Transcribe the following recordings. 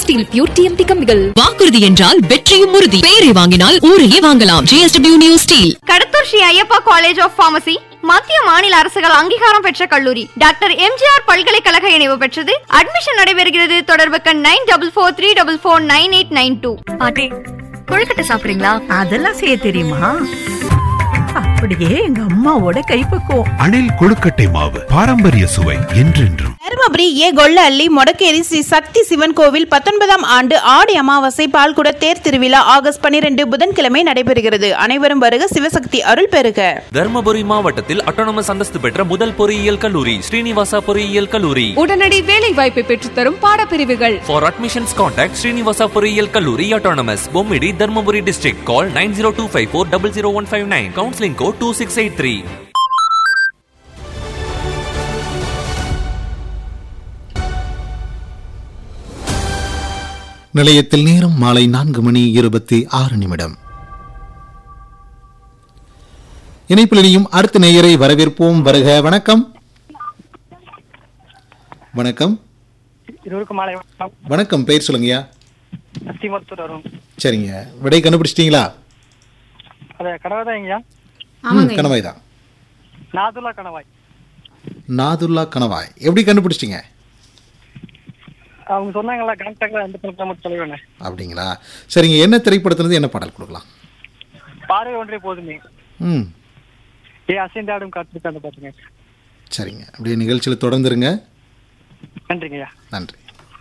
Steel pure TMT கம்பிகள் வாக்குறுதி என்றால் வெற்றியும் உறுதி பெயரை வாங்கினால் ஊரையே வாங்கலாம் JSW new steel Kadathur Sri Ayyappa college of pharmacy மத்திய மாநில அரசுகள் அங்கீகாரம் பெற்ற கல்லூரி டாக்டர் எம்ஜிஆர் பல்கலைக்கழக இணைவு பெற்றது அட்மிஷன் நடைபெறுகிறது தொடர்புக்கு nine double four three double four nine eight nine two பாட்டி கொழுக்கட்டை சாப்பிடுறீங்களா அதெல்லாம் செய்ய தெரியுமா அப்படியே எங்க அம்மாவோட கைப்பக்குவம் அணில் கொழுக்கட்டை மாவு பாரம்பரிய சுவை என்றென்றும் தருமபுரி ஏ கொள்ளஅள்ளி மொடக்கேரி ஸ்ரீ சக்தி சிவன் கோவில் பத்தொன்பதாம் ஆண்டு ஆடி அமாவாசை பால்குட தேர் திருவிழா ஆகஸ்ட் பனிரெண்டு புதன்கிழமை நடைபெறுகிறது அனைவரும் வருக சிவசக்தி அருள் பெறுக தர்மபுரி மாவட்டத்தில் அட்டானமஸ் அந்தஸ்து பெற்ற முதல் பொறியியல் கல்லூரி ஸ்ரீனிவாசா பொறியியல் கல்லூரி உடனடி வேலை வாய்ப்பை பெற்றுத்தரும் பாடப்பிரிவுகள் For admissions contact Srinivasa பொறியியல் கல்லூரி autonomous Bommidi Dharmapuri district call 9025400159 counseling code 2683 நிலையத்தில் நேரம் மாலை நான்கு மணி இருபத்தி ஆறு நிமிடம் இணைப்பிலையும் அடுத்த நேயரை வரவேற்போம் வருக வணக்கம் வணக்கம் இருவருக்கும் மாலை வணக்கம் வணக்கம் பெயர் சொல்லுங்கய்யா அத்திமருத்தூர் வரும் சரிங்க விடை கண்டுபிடிச்சிட்டீங்களா அது கடவை தான் ஐயா ம் கணவாய் தான் நாதுல்லா கணவாய் நாதுல்லா கணவாய் எப்படி கண்டுபிடிச்சிட்டீங்க அவங்க சொன்னாங்களா கான்டாக்ட்ல ரெண்டு கிலோமீட்டர் தொலைவுன்னு அப்படிங்களா சரிங்க என்ன திரைப்படத்துலேருந்து என்ன பாடல் கொடுக்கலாம் பார்வை ஒன்றே போதுமே ம் ஏ அசைந்தாடும் காத்திருக்காங்க பாத்துங்க சரிங்க அப்படியே நிகழ்ச்சியில் தொடர்ந்துருங்க நன்றிங்க ஐயா நன்றி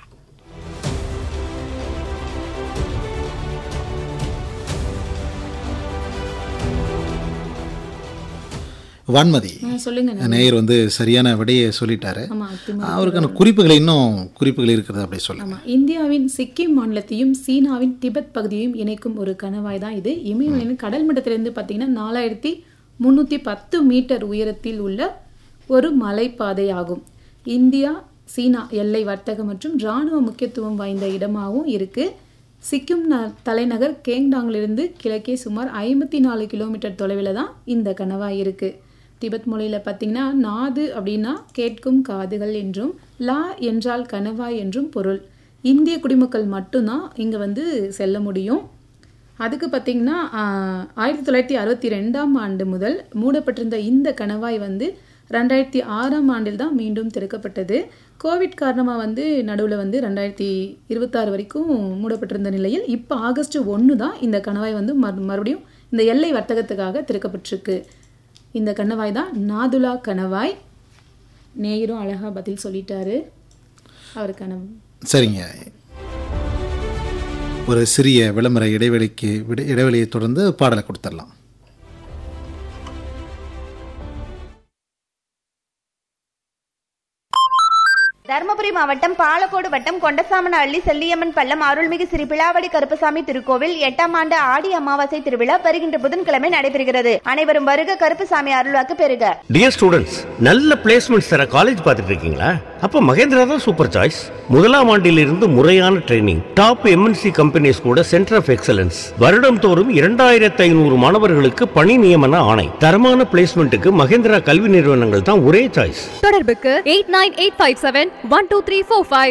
வான்மதி சொல்லுங்க நேயர் வந்து சரியான விடையை சொல்லிட்டாரு ஆமா அத்திமரம். அவருக்கான குறிப்புகள் இன்னும் குறிப்புகள் இருக்கிறது அப்படியே சொல்லுங்க ஆமா இந்தியாவின் சிக்கிம் மாநிலத்தையும் சீனாவின் திபெத் பகுதியையும் இணைக்கும் ஒரு கணவாய் தான் இது இமயமலையின் கடல் மட்டத்திலிருந்து பார்த்தீங்கன்னா நாலாயிரத்தி முந்நூற்றி பத்து மீட்டர் உயரத்தில் உள்ள ஒரு மலைப்பாதை ஆகும் இந்தியா சீனா எல்லை வர்த்தக மற்றும் இராணுவ முக்கியத்துவம் வாய்ந்த இடமாகவும் இருக்கு சிக்கிம் ந தலைநகர் கேங்டாங்கிலிருந்து கிழக்கே சுமார் ஐம்பத்தி நாலு கிலோமீட்டர் தொலைவில் தான் இந்த கணவாய் இருக்கு திபெத் மொழியில் பார்த்தீங்கன்னா நாது அப்படின்னா கேட்கும் காதுகள் என்றும் லா என்றால் கணவாய் என்றும் பொருள் இந்திய குடிமக்கள் மட்டும்தான் இங்கே வந்து செல்ல முடியும் அதுக்கு பார்த்தீங்கன்னா ஆஹ், ஆயிரத்தி தொள்ளாயிரத்தி அறுபத்தி ரெண்டாம் ஆண்டு முதல் மூடப்பட்டிருந்த இந்த கணவாய் வந்து ரெண்டாயிரத்தி ஆறாம் ஆண்டில் தான் மீண்டும் திறக்கப்பட்டது கோவிட் காரணமாக வந்து நடுவில் வந்து ரெண்டாயிரத்தி இருபத்தாறு வரைக்கும் மூடப்பட்டிருந்த நிலையில் இப்போ ஆகஸ்ட் ஒன்று தான் இந்த கணவாய் வந்து மறு மறுபடியும் இந்த எல்லை வர்த்தகத்துக்காக திறக்கப்பட்டிருக்கு இந்த கணவாய் தான் நாதுலா கணவாய் நேயரும் அழகாக பதில் சொல்லிட்டாரு அவருக்கான சரிங்க ஒரு சிறிய விளம்பர இடைவெளிக்கு விட இடைவெளியை தொடர்ந்து பாடலை கொடுத்துடலாம் தருமபுரி மாவட்டம் பாலக்கோடு வட்டம் கொண்டசாமனஹள்ளி செல்லியம்மன் பள்ளம் அருள்மிகு ஸ்ரீ பிளாவடி கருப்பசாமி திருக்கோவில் எட்டாம் ஆண்டு ஆடி அமாவாசை திருவிழா வருகின்ற புதன்கிழமை நடைபெறுகிறது அனைவரும் வருக கருப்பசாமி அருள்வாக்கு பெறுக டியர் ஸ்டூடெண்ட்ஸ் நல்ல பிளேஸ்மெண்ட்ஸ் தர காலேஜ் பார்த்துட்டு இருக்கீங்களா அப்போ மகேந்திரா தான் சூப்பர் சாய்ஸ் முதலாம் ஆண்டிலிருந்து முறையான ட்ரைனிங் டாப் எம்என்சி கம்பெனிஸ் கூட சென்டர் ஆஃப் எக்ஸலன்ஸ் வருடம் தோறும் இரண்டாயிரத்து ஐநூறு மாணவர்களுக்கு பணி நியமன ஆணை தரமான பிளேஸ்மெண்ட்டுக்கு மகேந்திரா கல்வி நிறுவனங்கள் தான் ஒரே சாய்ஸ் தொடர்புக்கு eight nine eight five seven one two three four five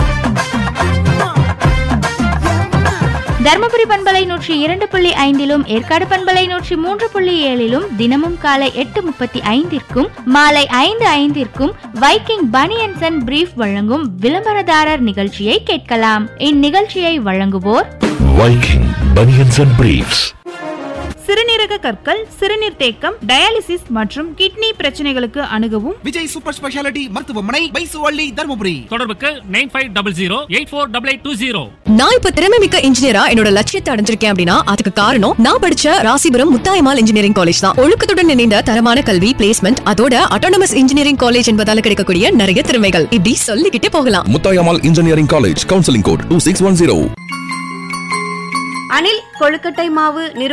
Dharmapuri பண்பலை நூற்றி இரண்டு புள்ளி ஐந்திலும் ஏற்காடு பண்பலை நூற்றி மூன்று புள்ளி ஏழிலும் தினமும் காலை எட்டு முப்பத்தி ஐந்திற்கும் மாலை ஐந்து ஐந்திற்கும் வைக்கிங் பனியன்சன் அண்ட் பிரீஃப் வழங்கும் விளம்பரதாரர் நிகழ்ச்சியை கேட்கலாம் இந்நிகழ்ச்சியை வழங்குவோர் வைக்கிங் பனியன்ஸ் அண்ட் பிரீஃப்ஸ் சிறுநீரக கற்கள் சிறுநீர் தேக்கம் டயாலிசிஸ் மற்றும் கிட்னி பிரச்சனைகளுக்கு அணுகவும் விஜய் சூப்பர் ஸ்பெஷாலிட்டி மருத்துவமனை பைசுவள்ளி தருமபுரி தொடர்புக்கு nine five double zero eight four double eight two zero நான் இப்ப திறமை மிக்க இன்ஜினியரா என்னோட லட்சியத்தை அடைஞ்சிருக்கேன் அப்படின்னா அதுக்கு காரணம் நான் படிச்ச ராசிபுரம் முத்தாயமால் இன்ஜினியரிங் காலேஜ் தான் ஒழுக்கத்துடன் இணைந்த தரமான கல்வி பிளேஸ்மெண்ட் அதோட அட்டானமஸ் இன்ஜினியரிங் காலேஜ் என்பதால கிடைக்கக்கூடிய நிறைய திறமைகள் இப்படி சொல்லிக்கிட்டே போகலாம் Muthayammal engineering college counselling code two six one zero Anil கொழுக்கட்டை மாவு